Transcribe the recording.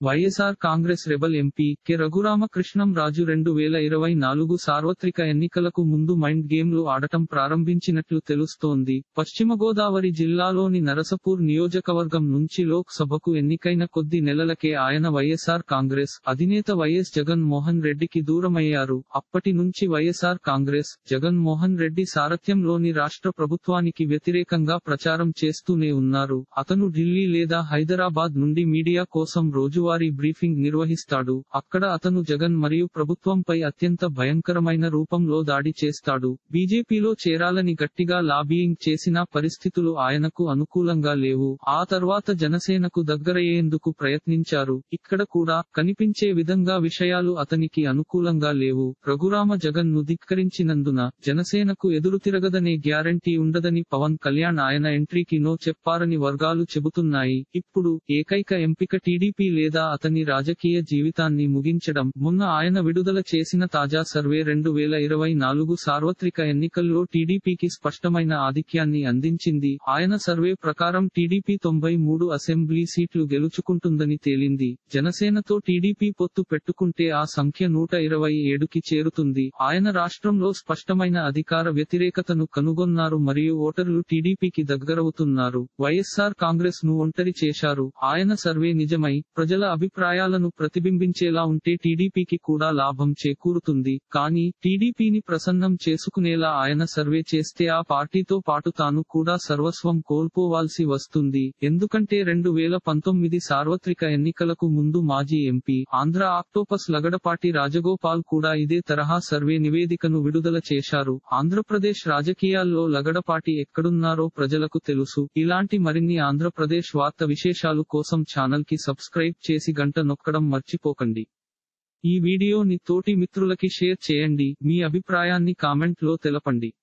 YSR Congress rebel MP K Raghurama Krishnam Raju రెండు వేల ఇరవై నాలుగు సార్వత్రిక ఎన్నికలకు ముందు మైండ్ గేమ్లు ఆడటం ప్రారంభించినట్లు తెలుస్తోంది పశ్చిమ గోదావరి జిల్లాలోని నరసపూర్ నియోజకవర్గం నుంచి లోక్ సభకు ఎన్నికైన కొద్ది నెలలకే ఆయన వైఎస్ఆర్ కాంగ్రెస్ అధినేత వైఎస్ జగన్ మోహన్ రెడ్డికి దూరమయ్యారు అప్పటి నుంచి వైఎస్ఆర్ కాంగ్రెస్ జగన్ మోహన్ రెడ్డి సారథ్యంలోని రాష్ట్ర ప్రభుత్వానికి వ్యతిరేకంగా ప్రచారం చేస్తూనే ఉన్నారు అతను ఢిల్లీ లేదా హైదరాబాద్ నుండి మీడియా కోసం రోజువారీ బ్రీఫింగ్ నిర్వహిస్తాడు అక్కడ అతను జగన్ మరియు ప్రభుత్వంపై అత్యంత భయంకరమైన రూపంలో దాడి చేస్తాడు బీజేపీలో చేరాలని గట్టిగా లాబియింగ్ చేసినా పరిస్థితులు ఆయనకు అనుకూలంగా లేవు ఆ తర్వాత జనసేనకు దగ్గరయ్యేందుకు ప్రయత్నించారు ఇక్కడ కూడా కనిపించే విధంగా విషయాలు అతనికి అనుకూలంగా లేవు రఘురామ జగన్ ను ధిక్కరించినందున జనసేనకు ఎదురు తిరగదనే గ్యారంటీ ఉండదని పవన్ కళ్యాణ్ ఆయన ఎంట్రీకి నో చెప్పారని వర్గాలు చెబుతున్నాయి ఇప్పుడు ఏకైక ఎంపిక టీడీపీ లేదా అతని రాజకీయ జీవితాన్ని ముగించడం మొన్న ఆయన విడుదల చేసిన తాజా సర్వే రెండు వేల ఇరవై నాలుగు సార్వత్రిక ఎన్నికల్లో టీడీపీకి స్పష్టమైన ఆధిక్యాన్ని అందించింది ఆయన సర్వే ప్రకారం టీడీపీ తొంభై మూడు అసెంబ్లీ సీట్లు గెలుచుకుంటుందని తేలింది జనసేనతో టీడీపీ పొత్తు పెట్టుకుంటే ఆ సంఖ్య నూట ఇరవై ఏడుకి చేరుతుంది ఆయన రాష్ట్రంలో స్పష్టమైన అధికార వ్యతిరేకతను కనుగొన్నారు మరియు ఓటర్లు టీడీపీకి దగ్గరవుతున్నారు వైఎస్ఆర్ కాంగ్రెస్ ను ఒంటరి చేశారు ఆయన సర్వే నిజమై ప్రజల అభిప్రాయాలను ప్రతిబింబించేలా ఉంటే టీడీపీకి కూడా లాభం చేకూరుతుంది కానీ టీడీపీని ప్రసన్నం చేసుకునేలా ఆయన సర్వే చేస్తే ఆ పార్టీతో పాటు తాను కూడా సర్వస్వం కోల్పోవాల్సి వస్తుంది ఎందుకంటే రెండు వేల పంతొమ్మిది సార్వత్రిక ఎన్నికలకు ముందు మాజీ ఎంపీ ఆంధ్ర ఆక్టోపస్ లగడపాటి రాజగోపాల్ కూడా ఇదే తరహా సర్వే నివేదికను విడుదల చేశారు ఆంధ్రప్రదేశ్ రాజకీయాల్లో లగడపాటి ఎక్కడున్నారో ప్రజలకు తెలుసు ఇలాంటి మరిన్ని ఆంధ్రప్రదేశ్ వార్త విశేషాలు కోసం ఛానల్ కి సబ్స్క్రైబ్ చేసి గంట నొక్కడం మర్చిపోకండి ఈ వీడియోని తోటి మిత్రులకి షేర్ చేయండి మీ అభిప్రాయాన్ని కామెంట్ లో తెలపండి